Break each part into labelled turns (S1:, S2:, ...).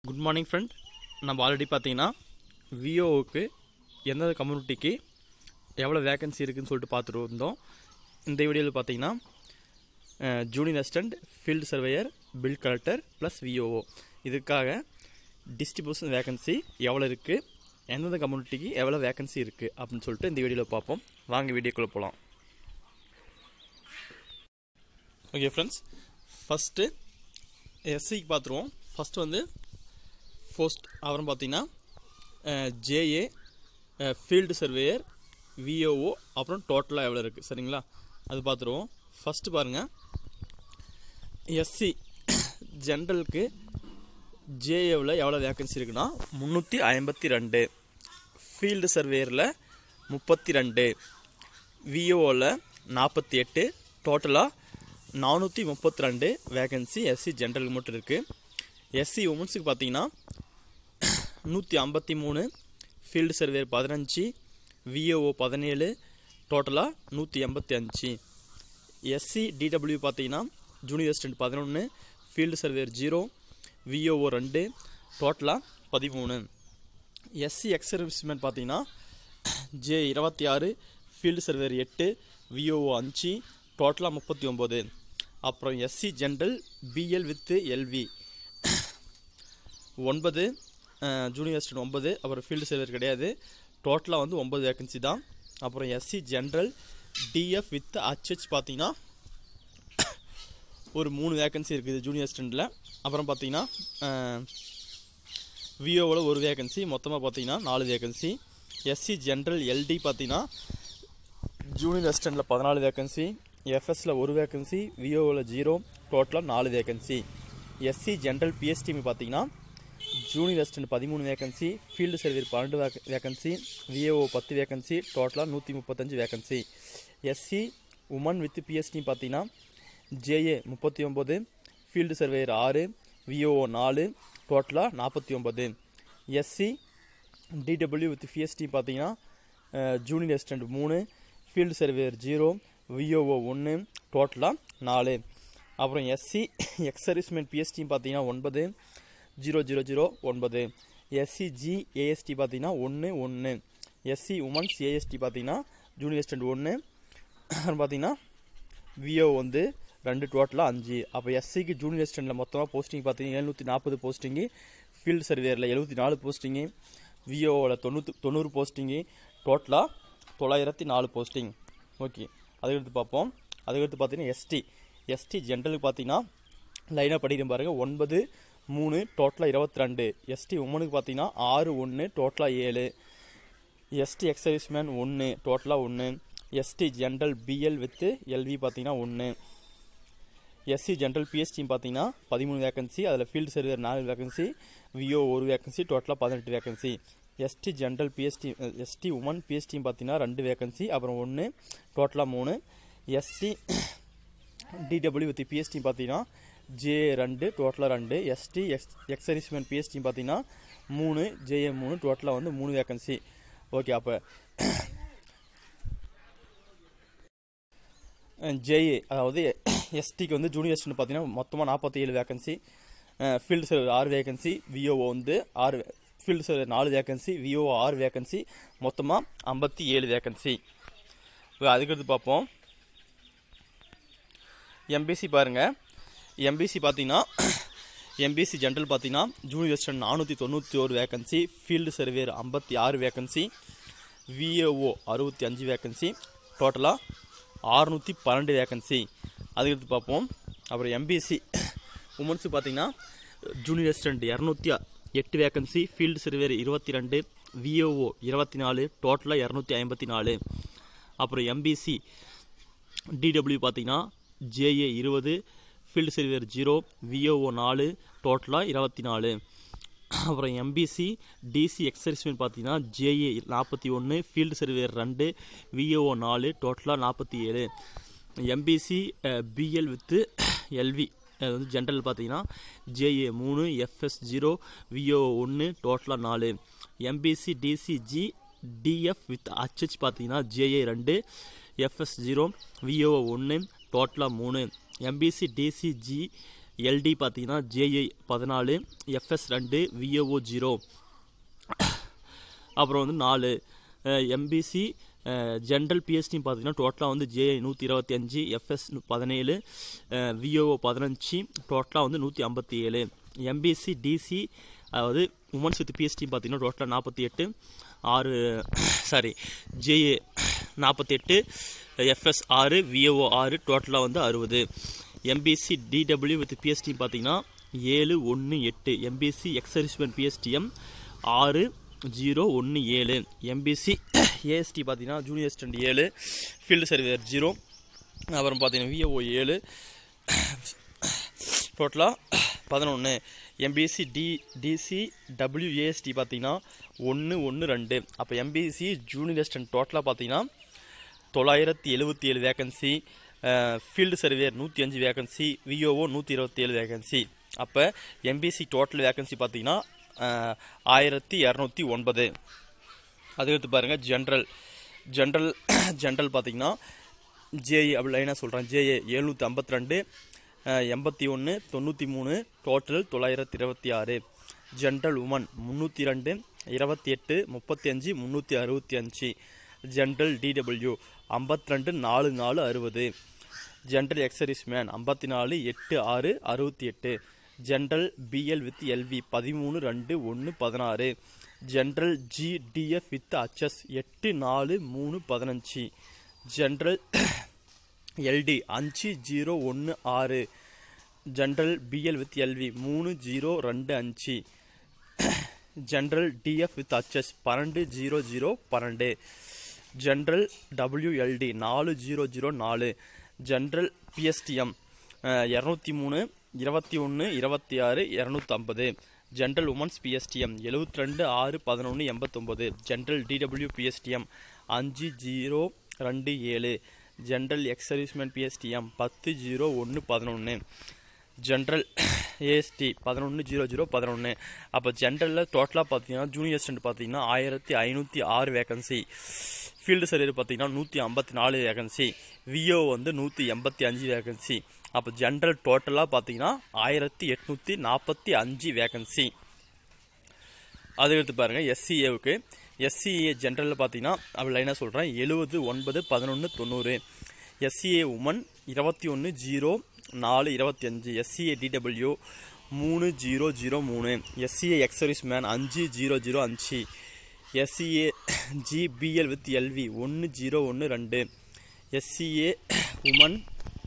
S1: good morning friend நம்ம already பார்த்தீங்கன்னா விஓவுக்கு எந்தெந்த கம்யூனிட்டிக்கு எவ்வளோ வேகன்சி இருக்குதுன்னு சொல்லிட்டு பார்த்துட்டு இருந்தோம் இந்த வீடியோவில் பார்த்தீங்கன்னா junior assistant field surveyor bill collector plus VOO இதுக்காக டிஸ்ட்ரிபியூஷன் வேகன்சி எவ்வளோ இருக்குது எந்தெந்த கம்யூனிட்டிக்கு எவ்வளோ வேகன்சி இருக்குது அப்படின்னு சொல்லிட்டு இந்த வீடியோவில் பார்ப்போம் வாங்க வீடியோக்குள்ளே போகலாம் ஓகே ஃப்ரெண்ட்ஸ் ஃபஸ்ட்டு எஸ்சிக்கு பார்த்துருவோம் ஃபஸ்ட்டு வந்து போஸ்ட் அப்புறம் பார்த்தீங்கன்னா ஜேஏ ஃபீல்டு சர்வேயர் விஓஓ அப்புறம் டோட்டலாக எவ்வளோ இருக்குது சரிங்களா அது பார்த்துருவோம் ஃபஸ்ட்டு பாருங்கள் எஸ்சி ஜென்ரலுக்கு ஜேஏவில் எவ்வளோ வேக்கன்சி இருக்குன்னா முந்நூற்றி ஐம்பத்தி ரெண்டு ஃபீல்டு சர்வேயரில் முப்பத்தி ரெண்டு விஓவில் நாற்பத்தி எட்டு டோட்டலாக நானூற்றி முப்பத்தி ரெண்டு வேகன்சி எஸ்சி ஜென்ரலுக்கு மட்டும் இருக்குது எஸ்சி உமன்ஸுக்கு பார்த்தீங்கன்னா நூற்றி ஐம்பத்தி மூணு ஃபீல்டு சர்வேர் பதினஞ்சு விஓஓ பதினேழு டோட்டலாக நூற்றி எண்பத்தி அஞ்சு எஸ்சி டிடபிள்யூ பார்த்தீங்கன்னா ஜூனியர் அசிஸ்டன்ட் பதினொன்று ஃபீல்டு சர்வேர் ஜீரோ விஓஓ ரெண்டு டோட்டலாக பதிமூணு எஸ்சி எக்ஸர்விஸ்மெண்ட் பார்த்தீங்கன்னா ஜே இருபத்தி ஆறு ஃபீல்டு சர்வேர் எட்டு விஓஓ அஞ்சு டோட்டலாக முப்பத்தி ஒம்பது அப்புறம் SC general PL with LV ஒன்பது ஜூனியர் அசிஸ்டன்ட் ஒன்பது அப்புறம் ஃபீல்டு சர்வேர் கிடையாது டோட்டலாக வந்து ஒம்பது வேகன்சி தான் அப்புறம் SC general DF with HH பார்த்தீங்கன்னா ஒரு மூணு வேகன்சி இருக்குது ஜூனியர் அசிஸ்டண்ட்டில் அப்புறம் பார்த்தீங்கன்னா விஓவில் ஒரு வேகன்சி மொத்தமாக பார்த்தீங்கன்னா நாலு வேகன்சி எஸ்சி ஜென்ரல் எல்டி பார்த்தீங்கன்னா ஜூனியர் அசிஸ்டண்ட்டில் பதினாலு வேகன்சி எஃப்எஸில் ஒரு வேகன்சி விஓவில் ஜீரோ டோட்டலாக நாலு வேகன்சி எஸ்சி ஜென்ரல் பிஎஸ்டிமி பார்த்தீங்கன்னா ஜூனியர் அசிஸ்டன்ட் பதிமூணு வேகன்சி ஃபீல்டு சர்வீர் பன்னெண்டு வேக வேகன்சி விஏஓ பத்து வேகன்சி டோட்டலாக நூற்றி முப்பத்தஞ்சு vacancy SC women with PST பார்த்தீங்கன்னா ஜேஏ முப்பத்தி ஒம்பது ஃபீல்டு சர்வேயர் ஆறு விஓஓ நாலு டோட்டலாக நாற்பத்தி ஒம்பது எஸ்சி டிடபிள்யூ வித் பிஎஸ்டி பார்த்தீங்கன்னா ஜூனியர் அசிஸ்டன்ட் மூணு ஃபீல்டு சர்வேயர் ஜீரோ விஓஓ ஒன்று டோட்டலாக நாலு அப்புறம் எஸ்சி எக்ஸர்விஸ்மெண்ட் பிஎஸ்டி பார்த்தீங்கன்னா ஒன்பது ஜீரோ ஜீரோ ஜீரோ ஒன்பது எஸ்சிஜி ஏஎஸ்டி பார்த்தீங்கன்னா ஒன்று ஒன்று எஸ்சி உமன்ஸ் ஏஎஸ்டி பார்த்தீங்கன்னா ஜூனியர் அசிஸ்டன்ட் ஒன்று அப்புறம் பார்த்தீங்கன்னா விஓ வந்து ரெண்டு டோட்டலாக அஞ்சு அப்போ எஸ்சிக்கு ஜூனியர் அசிஸ்டண்ட்டில் மொத்தமாக போஸ்டிங் பார்த்தீங்கன்னா எழுநூற்றி நாற்பது போஸ்டிங்கு ஃபீல்டு சர்வேரில் எழுபத்தி நாலு போஸ்டிங்கு விஓவில் தொண்ணூற்றி தொண்ணூறு போஸ்டிங்கு டோட்டலாக தொள்ளாயிரத்தி நாலு போஸ்டிங் ஓகே அதுக்கடுத்து பார்ப்போம் அதுக்கடுத்து பார்த்தீங்கன்னா எஸ்டி எஸ்டி ஜென்ரலுக்கு பார்த்தீங்கன்னா லைனாக படிக்கிற பாருங்கள் ஒன்பது மூணு டோட்டலாக இருபத்தி ரெண்டு எஸ்டி உமனுக்கு பார்த்தீங்கன்னா ஆறு ஒன்று டோட்டலாக ஏழு எஸ்டி எக்ஸர்விஸ்மேன் ஒன்று டோட்டலாக ஒன்று ST general PL with LV பார்த்தீங்கன்னா ஒன்று எஸ்சி ஜென்ரல் பிஎஸ்டி பார்த்தீங்கன்னா பதிமூணு வேகன்சி அதில் ஃபீல்டு சர்வேர் நாலு வேகன்சி விஓ ஒரு வேகன்சி டோட்டலாக பதினெட்டு vacancy ST general PST ST woman PST பார்த்தீங்கன்னா ரெண்டு வேகன்சி அப்புறம் ஒன்று டோட்டலாக மூணு எஸ்டி டிடபிள்யூ வித் பிஎஸ்டி பார்த்தீங்கன்னா ஜே ரெண்டு டோட்டலாக ரெண்டு எஸ்டி எக்ஸ் எக்ஸரிஸ்மெண்ட் பிஎஸ்டி பார்த்தீங்கன்னா மூணு ஜேஏ மூணு டோட்டலாக வந்து மூணு வேகன்சி ஓகே அப்போ ஜேஏ அதாவது எஸ்டிக்கு வந்து ஜூனியர் அசிஸ்டன்ட் பார்த்தீங்கன்னா மொத்தமாக நாற்பத்தி ஏழு வேகன்சி ஃபீல்டு சர்வர் ஆறு வேகன்சி விஓஓ வந்து ஆறு ஃபீல்டு சர்வர் நாலு வேகன்சி விஓஓ ஆறு வேகன்சி மொத்தமாக ஐம்பத்தி ஏழு வேகன்சி அதுக்கடுத்து பார்ப்போம் எம்பிசி பாருங்கள் எம்பிசி பார்த்தீங்கன்னா எம்பிசி ஜென்ரல் பார்த்தீங்கன்னா ஜூனியர் அசிஸ்டன்ட் நானூற்றி தொண்ணூற்றி ஒரு வேகன்சி ஃபீல்டு சர்வேர் ஐம்பத்தி ஆறு வேகன்சி விஏஓ அறுபத்தி அஞ்சு வேகன்சி டோட்டலாக ஆறுநூற்றி பன்னெண்டு வேகன்சி அதுக்கடுத்து பார்ப்போம் அப்புறம் எம்பிசி உமன்ஸுக்கு பார்த்தீங்கன்னா ஜூனியர் அசிஸ்டன்ட் இரநூத்தி எட்டு வேகன்சி ஃபீல்டு சர்வேர் இருபத்தி ரெண்டு விஓஓ இருபத்தி நாலு டோட்டலாக இரநூத்தி ஐம்பத்தி நாலு அப்புறம் எம்பிசி டிடபிள்யூ பார்த்தீங்கன்னா ஜேஏ இருபது ஃபீல்டு சர்வேர் ஜீரோ விஓஓ நாலு டோட்டலாக இருபத்தி நாலு அப்புறம் எம்பிசி டிசி எக்ஸர்ஸ்மெண்ட் பார்த்தீங்கன்னா ஜேஏ நாற்பத்தி ஒன்று ஃபீல்டு சர்வேர் ரெண்டு விஓஓ நாலு டோட்டலாக நாற்பத்தி ஏழு எம்பிசி பிஎல் வித்து எல்வி அது வந்து ஜென்ரல் பார்த்தீங்கன்னா ஜேஏ மூணு எஃப்எஸ் ஜீரோ விஓ ஒன்று டோட்டலாக நாலு MBC DCG DF with HH பார்த்தீங்கன்னா ஜேஏ ரெண்டு எஃப்எஸ் ஜீரோ விஓ ஒன்று டோட்டலாக மூணு எம்பிசி டிசிஜி எல்டி பார்த்தீங்கன்னா ஜேஏ பதினாலு எஃப்எஸ் ரெண்டு விஏஓ ஜீரோ அப்புறம் வந்து நாலு எம்பிசி ஜென்ரல் பிஎஸ்டி பார்த்தீங்கன்னா டோட்டலாக வந்து ஜேஐ நூற்றி இருபத்தி அஞ்சு எஃப்எஸ் பதினேழு விஓஓ பதினஞ்சு டோட்டலாக வந்து நூற்றி ஐம்பத்தி ஏழு எம்பிசி டிசி அதாவது உமன்ஸ் வித் பிஎஸ்டி பார்த்தீங்கன்னா டோட்டலாக நாற்பத்தி எட்டு ஆறு சாரி ஜேஏ நாற்பத்தி எட்டு எஃப்எஸ் ஆறு விஓஓ ஆறு டோட்டலாக வந்து அறுபது எம்பிசி டிடபிள்யூ வித் பிஎஸ்டி பார்த்தீங்கன்னா ஏழு ஒன்று எட்டு எம்பிசி எக்ஸரிஸ்மெண்ட் பிஎஸ்டிஎம் ஆறு ஜீரோ ஒன்று ஏழு எம்பிசி ஏஎஸ்டி பார்த்தீங்கன்னா ஜூனியர் ஸ்டண்ட் ஏழு ஃபீல்டு சர்வேயர் ஜீரோ அப்புறம் பார்த்தீங்கன்னா விஓஓ ஏழு டோட்டலாக பதினொன்று எம்பிசி டி டிசி டபிள்யூஏஎஸ்டி பார்த்தீங்கன்னா ஒன்று ஒன்று ரெண்டு அப்போ எம்பிசி ஜூனியர் அசிஸ்டன்ட் டோட்டலாக பார்த்தீங்கன்னா தொள்ளாயிரத்தி எழுபத்தி ஏழு வேகன்சி ஃபீல்டு சர்வேயர் நூற்றி அஞ்சு வேகன்சி விஓஓ நூற்றி இருபத்தி ஏழு வேகன்சி அப்போ எம்பிசி டோட்டல் வேகன்சி பார்த்தீங்கன்னா ஆயிரத்தி இரநூத்தி ஒன்பது அதுக்கடுத்து பாருங்கள் ஜென்ரல் ஜென்ரல் ஜென்ரல் பார்த்தீங்கன்னா ஜேஏ அப்படி லைனாக சொல்கிறேன் ஜேஏ எழுநூற்றி ஐம்பத்தி ரெண்டு எண்பத்தி ஒன்று தொண்ணூற்றி மூணு டோட்டல் தொள்ளாயிரத்தி இருபத்தி ஆறு ஜென்ரல் உமன் முந்நூற்றி ரெண்டு இருபத்தி எட்டு முப்பத்தி அஞ்சு முந்நூற்றி அறுபத்தி அஞ்சு ஜென்ரல் டிடபிள்யூ ஐம்பத்தி ரெண்டு நாலு நாலு அறுபது ஜென்ரல் எக்ஸரிஸ் மேன் ஐம்பத்தி நாலு எட்டு ஆறு அறுபத்தி எட்டு ஜென்ரல் பிஎல் வித் எல்வி பதிமூணு ரெண்டு ஒன்று பதினாறு ஜென்ரல் ஜிடிஎஃப் வித் அச்எஸ் எட்டு நாலு மூணு பதினஞ்சு ஜென்ரல் எல்டி அஞ்சு ஜீரோ ஒன்று ஆறு ஜென்ரல் பிஎல் வித் எல்வி மூணு ஜீரோ ரெண்டு அஞ்சு ஜென்ரல் டிஎஃப் வித் அச்எஸ் பன்னெண்டு ஜீரோ ஜீரோ பன்னெண்டு ஜென்ரல் டபிள்யூஎல்டி நாலு ஜீரோ ஜீரோ நாலு ஜென்ரல் பிஎஸ்டிஎம் இரநூத்தி மூணு இருபத்தி ஒன்று இருபத்தி ஆறு இரநூத்தம்பது ஜென்ரல் உமன்ஸ் பிஎஸ்டிஎம் எழுபத்தி ரெண்டு ஆறு பதினொன்று எண்பத்தொம்போது ஜென்ரல் டிடபிள்யூ பிஎஸ்டிஎம் அஞ்சு ஜீரோ ரெண்டு ஏழு ஜென்ரல் எக்ஸர்வீஸ்மென் பிஎஸ்டிஎம் பத்து ஜீரோ ஒன்று பதினொன்று ஜென்ரல் ஏஎஸ்டி பதினொன்று ஜீரோ ஜீரோ பதினொன்று அப்போ ஜென்ரலில் டோட்டலாக பார்த்தீங்கன்னா ஜூனியர் ஸ்டண்ட் பார்த்தீங்கன்னா ஆயிரத்தி ஐநூற்றி ஆறு வேகன்சி ஃபீல்டு சர்வர் பார்த்தீங்கன்னா நூற்றி ஐம்பத்தி நாலு வேகன்சி விஓ வந்து நூற்றி எண்பத்தி அஞ்சு வேகன்சி அப்போ ஜென்ரல் டோட்டலாக பார்த்தீங்கன்னா ஆயிரத்தி எட்நூற்றி நாற்பத்தி அஞ்சு வேகன்சி அதுக்கடுத்து பாருங்கள் எஸ்சிஏவுக்கு எஸ்சிஏ ஜென்ரலில் பார்த்தீங்கன்னா அப்படி லைனாக சொல்கிறேன் எழுபது ஒன்பது பதினொன்று தொண்ணூறு எஸ்சிஏ உமன் இருபத்தி ஒன்று ஜீரோ நாலு இருபத்தி அஞ்சு எஸ்சிஏ டிடபிள்யூ மூணு ஜீரோ ஜீரோ மூணு எஸ்சிஏ எக்ஸரிஸ் மேன் அஞ்சு ஜீரோ ஜீரோ அஞ்சு எஸ்சிஏ ஜிபிஎல் வித் எல்வி ஒன்று ஜீரோ ஒன்று ரெண்டு எஸ்சிஏ உமன்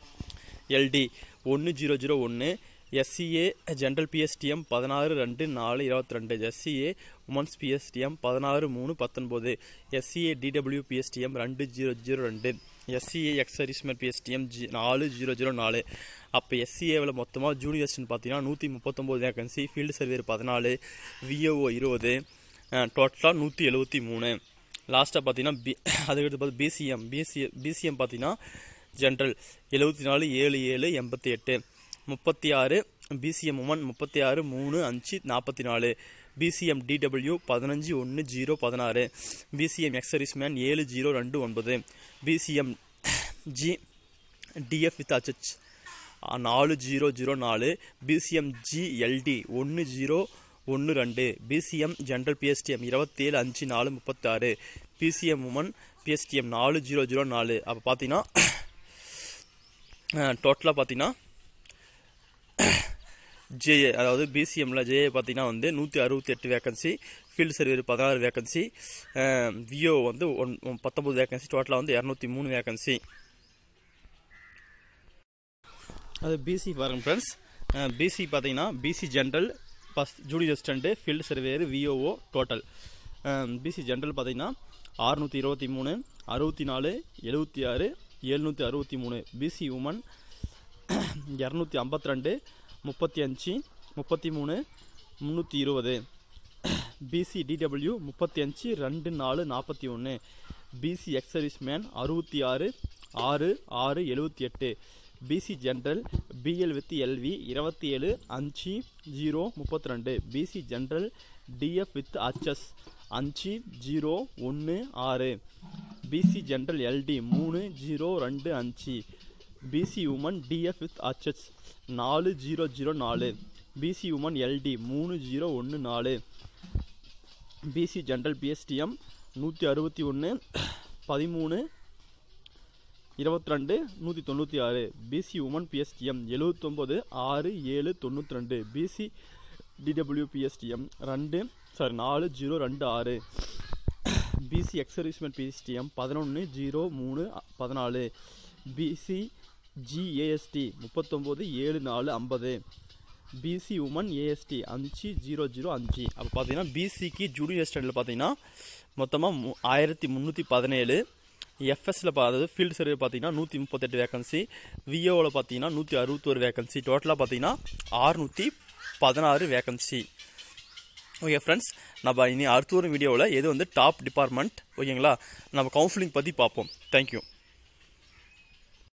S1: எல்டி ஒன்று ஜீரோ ஜீரோ ஒன்று எஸ்சிஏ ஜென்ரல் பிஎஸ்டிஎம் பதினாறு ரெண்டு நாலு இருபத்தி ரெண்டு எஸ்சிஏ உமன்ஸ் பிஎஸ்டிஎம் பதினாறு மூணு பத்தொன்பது எஸ்சிஏ டிடபிள்யூ பிஎஸ்டிஎம் ரெண்டு ஜீரோ ஜீரோ ரெண்டு எஸ்சிஏ எக்ஸரிஸ்மெண்ட் பிஎஸ்டிஎம் ஜி நாலு ஜீரோ ஜீரோ நாலு அப்போ எஸ்சிஏவில் மொத்தமாக ஜூனியர்ஸ்னு பார்த்தீங்கன்னா நூற்றி முப்பத்தொம்போது வேகன்சி ஃபீல்டு சர்வேர் பதினாலு விஓஓ இருபது டோட்டலாக நூற்றி எழுபத்தி மூணு லாஸ்ட்டாக பார்த்தீங்கன்னா பி அதுக்கடுத்து பார்த்து பிசிஎம் பிசி பிசிஎம் பார்த்தீங்கன்னா ஜென்ரல் எழுபத்தி நாலு ஏழு ஏழு எண்பத்தி எட்டு முப்பத்தி ஆறு பிசிஎம் உமன் முப்பத்தி ஆறு மூணு அஞ்சு நாற்பத்தி நாலு பிசிஎம் டிடபிள்யூ பதினஞ்சு ஒன்று ஜீரோ பதினாறு பிசிஎம் எக்ஸரிஸ் மேன் ஏழு ஜீரோ ரெண்டு ஒன்பது BCM G DF with HH நாலு ஜீரோ ஜீரோ நாலு பிசிஎம் ஜிஎல்டி ஒன்று ஜீரோ ஒன்று ரெண்டு பிசிஎம் ஜென்ரல் பிஎஸ்டிஎம் இருபத்தேழு அஞ்சு நாலு முப்பத்தாறு பிசிஎம் உமன் பிஎஸ்டிஎம் நாலு ஜீரோ ஜீரோ நாலு அப்போ பார்த்தீங்கன்னா டோட்டலாக பார்த்தீங்கன்னா ஜேஏ அதாவது பிசிஎம்ல ஜேஏ பார்த்தீங்கன்னா வந்து நூற்றி அறுபத்தி எட்டு வேகன்சி ஃபீல்டு சர்வர் பதினாறு வேகன்சி விஓ வந்து ஒன் பத்தொம்பது வேகன்சி டோட்டலாக வந்து இரநூத்தி மூணு வேகன்சி அது பிசி பாருங்க ஃப்ரெண்ட்ஸ் பிசி பார்த்தீங்கன்னா BC general first junior assistant field surveyor VAO total BC general பார்த்தீங்கன்னா அறுநூற்றி இருபத்தி மூணு அறுபத்தி நாலு எழுபத்தி ஆறு எழுநூற்றி அறுபத்தி மூணு பிசி உமன் இரநூத்தி ஐம்பத்தி ரெண்டு முப்பத்தி அஞ்சு முப்பத்தி மூணு முந்நூற்றி இருபது பிசி டிடபிள்யூ முப்பத்தி அஞ்சு ரெண்டு நாலு நாற்பத்தி ஒன்று பிசி எக்ஸரிஸ் மேன் அறுபத்தி ஆறு ஆறு ஆறு எழுபத்தி எட்டு BC general PL with LV இருபத்தி ஏழு அஞ்சு ஜீரோ முப்பத்தி ரெண்டு BC general DF with HS அஞ்சு ஜீரோ ஒன்று ஆறு பிசி ஜென்ரல் எல்டி மூணு ஜீரோ ரெண்டு அஞ்சு BC woman DF with HS நாலு ஜீரோ ஜீரோ நாலு பிசி உமன் எல்டி மூணு ஜீரோ ஒன்று நாலு பிசி ஜென்ரல் பிஎஸ்டிஎம் நூற்றி அறுபத்தி ஒன்று பதிமூணு இருபத்தி ரெண்டு நூற்றி தொண்ணூற்றி ஆறு பிசி உமன் பிஎஸ்டிஎம் எழுவத்தொம்போது ஆறு ஏழு தொண்ணூற்றி ரெண்டு பிசி டிடபிள்யூ பிஎஸ்டிஎம் ரெண்டு சாரி நாலு ஜீரோ ரெண்டு ஆறு பிசி எக்ஸர்வீஸ்மெண்ட் பிஎஸ்டிஎம் பதினொன்று ஜீரோ மூணு பதினாலு பிசி ஜிஏஎஸ்டி முப்பத்தொம்போது ஏழு நாலு ஐம்பது பிசி உமன் ஏஎஸ்டி அஞ்சு ஜீரோ ஜீரோ அஞ்சு அப்போ பார்த்தீங்கன்னா பிசிக்கு ஜூனியர் ஸ்டாண்டர்டில் பார்த்தீங்கன்னா மொத்தமாக ஆயிரத்தி முந்நூற்றி பதினேழு எஃப்எஸ்ல அதாவது ஃபீல்டு சர்வே பார்த்தீங்கன்னா நூற்றி முப்பத்தெட்டு வேகன்சி விஓவில் பார்த்தீங்கன்னா நூற்றி அறுபத்தோரு வேகன்சி டோட்டலாக பார்த்தீங்கன்னா ஆறுநூற்றி பதினாறு வேகன்சி ஓகே ஃப்ரெண்ட்ஸ் நம்ம இனி அடுத்த ஒரு வீடியோவில் எது வந்து டாப் டிபார்ட்மெண்ட் ஓகேங்களா நம்ம கவுன்சிலிங் பற்றி பார்ப்போம் தேங்க்யூ